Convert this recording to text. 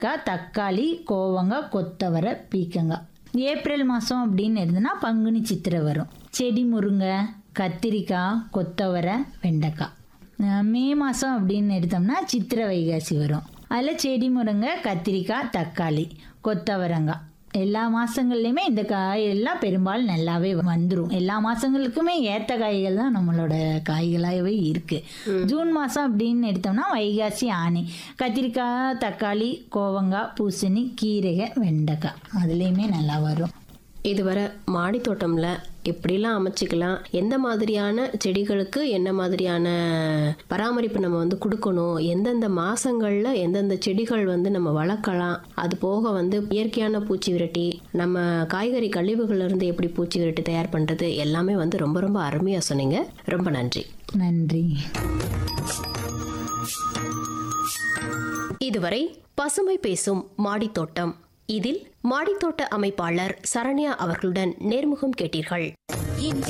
கத்திரிக்காய் தக்காளி கோவங்காய் கொத்தவரை பீக்கங்காய் ஏப்ரல் மாதம் அப்படின்னு இருந்ததுன்னா பங்குனி சித்திரை வரும் செடி முருங்கை கத்திரிக்காய் கொத்தவரை வெண்டைக்காய் அஹ் மே மாதம் அப்படின்னு எடுத்தோம்னா சித்திரை வைகாசி வரும் அதில் செடி முருங்கை கத்திரிக்காய் தக்காளி கொத்தவரங்காய் எல்லா மாதங்கள்லையுமே இந்த காய் எல்லாம் பெரும்பாலும் நல்லாவே வந்துடும் எல்லா மாதங்களுக்குமே ஏற்ற காய்கள் தான் நம்மளோட காய்களாகவே இருக்குது ஜூன் மாதம் அப்படின்னு எடுத்தோம்னா வைகாசி ஆனி கத்திரிக்காய் தக்காளி கோவங்காய் பூசணி கீரைகை வெண்டைக்காய் அதுலேயுமே நல்லா வரும் இதுவரை மாடி தோட்டம்ல எப்படிலாம் அமைச்சிக்கலாம் எந்த மாதிரியான செடிகளுக்கு என்ன மாதிரியான பராமரிப்பு நம்ம வந்து கொடுக்கணும் எந்தெந்த மாசங்கள்ல எந்தெந்த செடிகள் வந்து நம்ம வளர்க்கலாம் அது போக வந்து இயற்கையான பூச்சி விரட்டி நம்ம காய்கறி கழிவுகள்ல இருந்து எப்படி பூச்சி விரட்டி தயார் பண்றது எல்லாமே வந்து ரொம்ப ரொம்ப அருமையா சொன்னீங்க ரொம்ப நன்றி நன்றி இதுவரை பசுமை பேசும் மாடித்தோட்டம் இதில் மாடித்தோட்ட அமைப்பாளர் சரண்யா அவர்களுடன் நேர்முகம் கேட்டீர்கள் இந்த